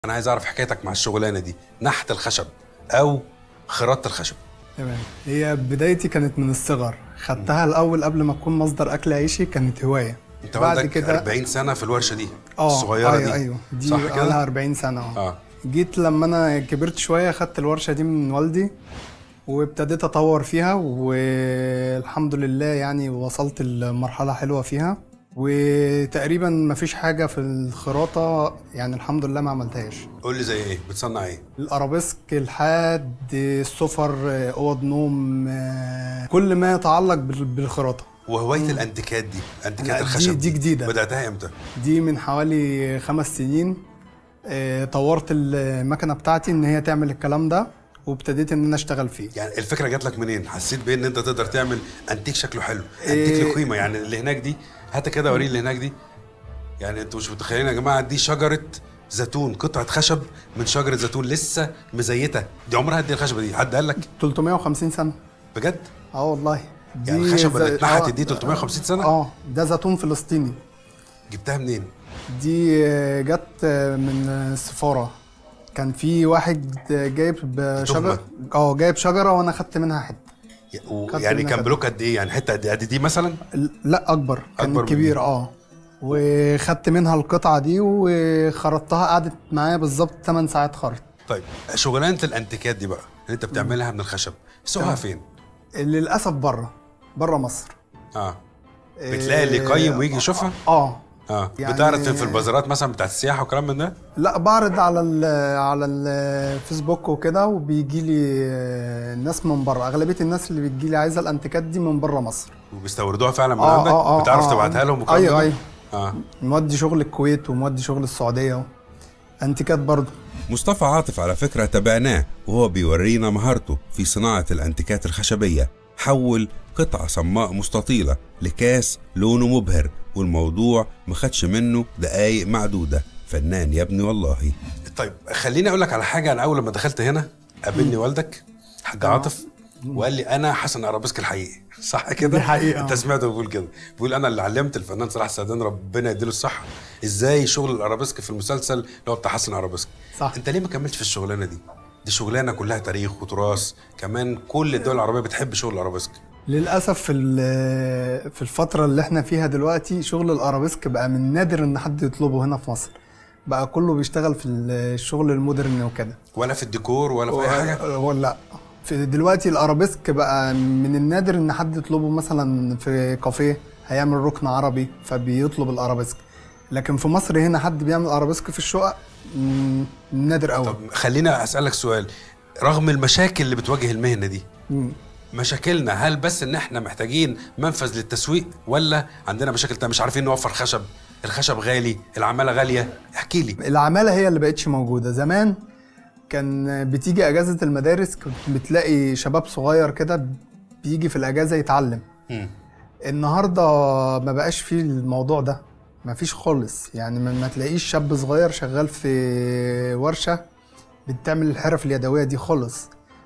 انا عايز اعرف حكايتك مع الشغلانه دي نحت الخشب او خراطه الخشب تمام هي بدايتي كانت من الصغر خدتها الاول قبل ما تكون مصدر اكل عيشي كانت هوايه انت عندك 40 سنه في الورشه دي اه الصغيره أيوة دي ايوه دي صح لها كده 40 سنه اه اه جيت لما انا كبرت شويه خدت الورشه دي من والدي وابتديت اطور فيها والحمد لله يعني وصلت لمرحله حلوه فيها وتقريبا مفيش حاجه في الخراطه يعني الحمد لله ما عملتهاش قول لي زي ايه بتصنع ايه الارابيسك الحاد السفر اوض نوم آه، كل ما يتعلق بال- بالخراطه وهوايه الانتيكات دي انتيكات لا، دي- الخشب دي جديدة. بداتها امتى دي من حوالي خمس سنين آه، طورت المكنه بتاعتي ان هي تعمل الكلام ده وابتديت ان انا اشتغل فيه يعني الفكره جات لك منين حسيت بان ان انت تقدر تعمل انتيك شكله حلو انتيك إيه. له قيمه يعني اللي هناك دي هات كده وريني اللي هناك دي يعني انتوا مش متخيلين يا جماعه دي شجره زيتون قطعه خشب من شجره زيتون لسه مزيته دي عمرها قد ايه الخشبه دي حد قال لك 350 سنه بجد اه والله دي يعني الخشبه اللي زي- اتنحتت آه، دي 350 سنه اه ده زيتون فلسطيني جبتها منين دي آه، جت آه، من السفاره كان في واحد آه، جايب شجره اه جايب شجره وانا خدت منها حته و- خدت يعني منها كان كده. بلوك قد ايه يعني حته قد ايه قد دي مثلا لا اكبر كان أكبر من كبير دي. اه وخدت منها القطعه دي وخرطتها قعدت معايا بالظبط 8 ساعات خرط طيب شغلانه الانتيكات دي بقى اللي انت بتعملها من الخشب سوقها فين للاسف بره بره مصر اه بتلاقي اللي يقيم ويجي يشوفها اه اه يعني- بتعرض في البازارات مثلا بتاعت السياحه وكلام من ده لا بعرض على ال على الفيسبوك وكده وبيجي لي ناس من بره اغلبيه الناس اللي بتجي لي عايزه الانتيكات دي من بره مصر وبيستوردوها فعلا من آه، عندك آه، آه، بتعرف آه. تبعتها لهم وكلام ايوه من ده؟ ايوه اه مودي شغل الكويت ومودي شغل السعوديه انتيكات برضو مصطفى عاطف على فكرة تابعناه وهو بيورينا مهارته في صناعة الأنتيكات الخشبية حول قطعة صماء مستطيلة لكاس لونه مبهر والموضوع ما خدش منه دقايق معدودة فنان يا ابني والله طيب خليني اقول لك على حاجه انا اول لما دخلت هنا قابلني والدك حاج عاطف وقال لي انا حسن ارابيسك الحقيقي صح كده دي حقيقة. انت سمعته بيقول كده بيقول انا اللي علمت الفنان صلاح السعدان ربنا يديله الصحه ازاي شغل الارابيسك في المسلسل اللي هو بتاع حسن ارابيسك صح. انت ليه ما كملتش في الشغلانه دي دي شغلانه كلها تاريخ وتراث كمان كل الدول العربيه بتحب شغل الارابيسك للاسف في ال- في الفتره اللي احنا فيها دلوقتي شغل الارابيسك بقى من نادر ان حد يطلبه هنا في مصر بقى كله بيشتغل في الشغل المودرن وكده ولا في الديكور ولا في اي حاجه ولا في دلوقتي الارابيسك بقى من النادر ان حد يطلبه مثلا في كافيه هيعمل ركن عربي فبيطلب الارابيسك لكن في مصر هنا حد بيعمل ارابيسك في الشقق مم، نادر قوي طب خلينا اسالك سؤال رغم المشاكل اللي بتواجه المهنه دي مشاكلنا هل بس ان احنا محتاجين منفذ للتسويق ولا عندنا مشاكل تانية مش عارفين نوفر خشب الخشب غالي العماله غاليه احكي لي العمالة هي اللي بقتش موجودة زمان كان بتيجي أجازة المدارس كنت بتلاقي شباب صغير كده بيجي في الأجازة يتعلم مم. النهاردة ما بقاش فيه الموضوع ده ما فيش خالص يعني ما, ما تلاقيش شاب صغير شغال في ورشة بتعمل الحرف اليدوية دي خالص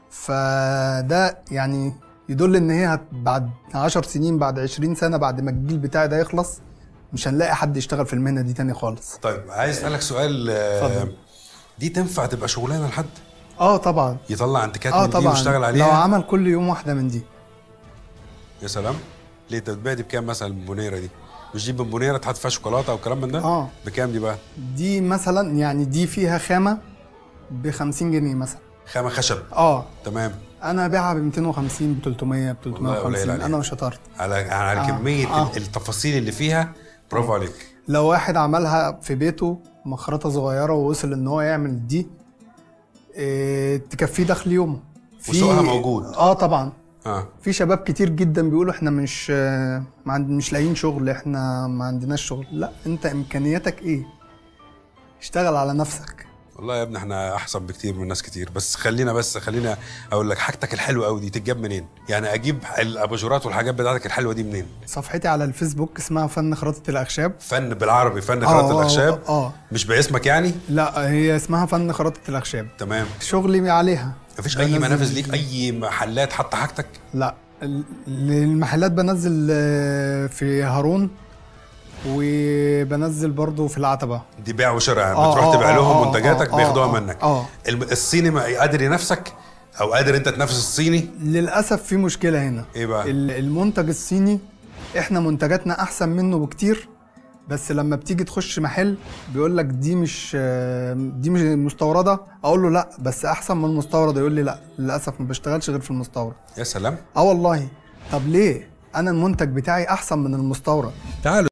فده يعني يدل ان هي هت- بعد عشر سنين بعد عشرين سنة بعد ما الجيل بتاعي ده يخلص مش هنلاقي حد يشتغل في المهنة دي تاني خالص طيب عايز اسالك سؤال آه، اتفضل. دي تنفع تبقى شغلانه لحد اه طبعا يطلع انتكات اه من دي طبعا ويشتغل لو عليها عمل كل يوم واحده من دي يا سلام ليه انت بتبيع دي بكام مثلا البونيره دي مش دي بونيره تحط فيها شوكولاته او كلام من ده اه بكام دي بقى دي مثلا يعني دي فيها خامه ب 50 جنيه مثلا خامه خشب اه تمام انا ابيعها ب 250 ب 300 ب والله قليل 350 عليك. انا وشطرت على على آه، كميه آه. التفاصيل اللي فيها برافو عليك لو واحد عملها في بيته مخرطه صغيره ووصل ان هو يعمل دي إيه تكفيه دخل يومه في- وسوقها موجود. اه طبعا اه في شباب كتير جدا بيقولوا احنا مش آه، ما عند- مش لاقيين شغل احنا ما عندناش شغل لا انت امكانياتك ايه اشتغل على نفسك والله يا ابني احنا احسن بكتير من ناس كتير بس خلينا بس خلينا اقول لك حاجتك الحلوه قوي دي تتجاب منين يعني اجيب الاباجورات والحاجات بتاعتك الحلوه دي منين صفحتي على الفيسبوك اسمها فن خراطة الأخشاب فن بالعربي فن آه، خراطه آه، الاخشاب اه مش باسمك يعني لا هي اسمها فن خراطة الأخشاب تمام شغلي عليها مفيش اي بنزل- منافذ ليك اي محلات حاطه حاجتك لا ال- المحلات بنزل آه، في هارون وبنزل برضو في العتبه دي بيع وشراء آه، بتروح آه، تبيع آه، لهم آه، منتجاتك آه، بياخدوها آه، منك آه. الم- الصيني ما قادر ينافسك او قادر انت تنافس الصيني للاسف في مشكله هنا ايه بقى ال- المنتج الصيني احنا منتجاتنا احسن منه بكتير بس لما بتيجي تخش محل بيقول لك دي مش آه، دي مش مستورده اقول له لا بس احسن من المستورد يقول لي لا للاسف ما بشتغلش غير في المستورد يا سلام اه والله طب ليه انا المنتج بتاعي احسن من المستورد تعالوا